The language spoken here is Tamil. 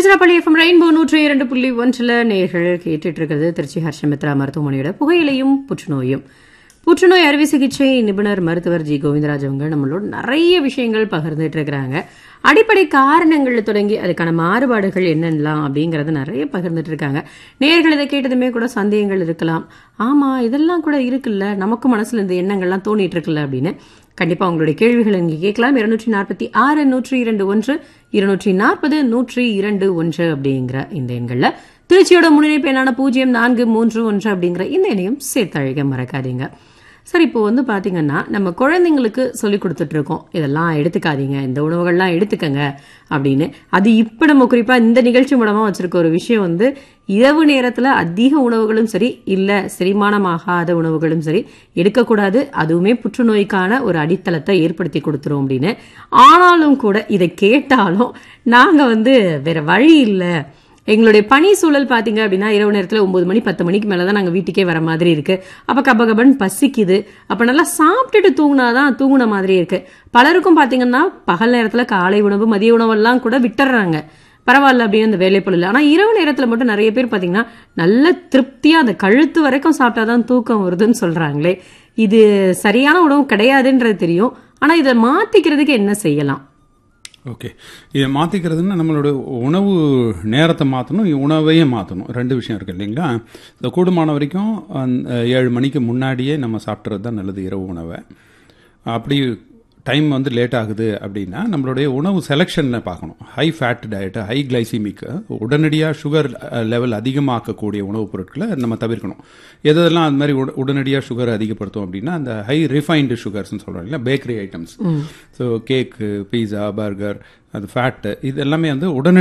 திருச்சிராப்பள்ளி எஃப்எம் ரெயின்போ நூற்றி இரண்டு புள்ளி ஒன்றில் நேர்கள் கேட்டுட்டு இருக்கிறது திருச்சி ஹர்ஷமித்ரா மருத்துவமனையோட புகையிலையும் புற்றுநோயும் புற்றுநோய் அறுவை சிகிச்சை நிபுணர் மருத்துவர் ஜி கோவிந்தராஜ் அவங்க நம்மளோட நிறைய விஷயங்கள் பகிர்ந்துட்டு இருக்கிறாங்க அடிப்படை காரணங்கள்ல தொடங்கி அதுக்கான மாறுபாடுகள் என்னென்னலாம் அப்படிங்கறத நிறைய பகிர்ந்துட்டு இருக்காங்க நேர்கள் இதை கேட்டதுமே கூட சந்தேகங்கள் இருக்கலாம் ஆமா இதெல்லாம் கூட இருக்குல்ல நமக்கு மனசுல இந்த எண்ணங்கள்லாம் தோணிட்டு இருக்குல்ல அப்படின்னு கண்டிப்பா உங்களுடைய கேள்விகள் இங்கே கேட்கலாம் இருநூற்றி நாற்பத்தி ஆறு நூற்றி இரண்டு ஒன்று இருநூற்றி நாற்பது நூற்றி இரண்டு ஒன்று அப்படிங்கிற இந்த எண்கள்ல திருச்சியோட முன்னிணைப்பு எண்ணான பூஜ்ஜியம் நான்கு மூன்று ஒன்று அப்படிங்கிற இந்த எண்ணையும் சேர்த்தழிக்க மறக்காதீங்க சரி இப்போ வந்து பாத்தீங்கன்னா நம்ம குழந்தைங்களுக்கு சொல்லி கொடுத்துட்டு இருக்கோம் இதெல்லாம் எடுத்துக்காதீங்க இந்த உணவுகள்லாம் எடுத்துக்கங்க அப்படின்னு அது இப்ப நம்ம குறிப்பா இந்த நிகழ்ச்சி மூலமா வச்சிருக்க ஒரு விஷயம் வந்து இரவு நேரத்துல அதிக உணவுகளும் சரி இல்ல செரிமானமாகாத உணவுகளும் சரி எடுக்கக்கூடாது அதுவுமே புற்றுநோய்க்கான ஒரு அடித்தளத்தை ஏற்படுத்தி கொடுத்துரும் அப்படின்னு ஆனாலும் கூட இதை கேட்டாலும் நாங்க வந்து வேற வழி இல்லை எங்களுடைய பணி சூழல் பாத்தீங்க அப்படின்னா இரவு நேரத்துல ஒன்பது மணி பத்து மணிக்கு மேலதான் நாங்க வீட்டுக்கே வர மாதிரி இருக்கு அப்ப கப கபன் பசிக்குது அப்ப நல்லா சாப்பிட்டுட்டு தூங்குனாதான் தூங்குன மாதிரி இருக்கு பலருக்கும் பாத்தீங்கன்னா பகல் நேரத்துல காலை உணவு மதிய உணவெல்லாம் கூட விட்டுறாங்க பரவாயில்ல அப்படின்னு அந்த வேலை இல்லை ஆனா இரவு நேரத்துல மட்டும் நிறைய பேர் பாத்தீங்கன்னா நல்ல திருப்தியா அந்த கழுத்து வரைக்கும் சாப்பிட்டாதான் தூக்கம் வருதுன்னு சொல்றாங்களே இது சரியான உணவு கிடையாதுன்றது தெரியும் ஆனா இதை மாத்திக்கிறதுக்கு என்ன செய்யலாம் ஓகே இதை மாற்றிக்கிறதுன்னா நம்மளோட உணவு நேரத்தை மாற்றணும் உணவையும் மாற்றணும் ரெண்டு விஷயம் இருக்குது இல்லைங்களா இந்த கூடுமான வரைக்கும் அந்த ஏழு மணிக்கு முன்னாடியே நம்ம சாப்பிட்றது தான் நல்லது இரவு உணவை அப்படி டைம் வந்து லேட் ஆகுது அப்படின்னா நம்மளுடைய உணவு செலெக்ஷனில் பார்க்கணும் high fat diet high glycemic உடனடியாக சுகர் லெவல் அதிகமாக்கக்கூடிய உணவுப் பொருட்களை நம்ம தவிர்க்கணும் எதெல்லாம் அது மாதிரி உடனடியாக சுகர் அதிகப்படுத்தும் அப்படின்னா அந்த ஹை ரிஃபைன்டு சுகர்ஸ்னு சொல்கிறோம் இல்லை bakery items so cake pizza burger அது ஃபேட்டு இது எல்லாமே வந்து உடனடி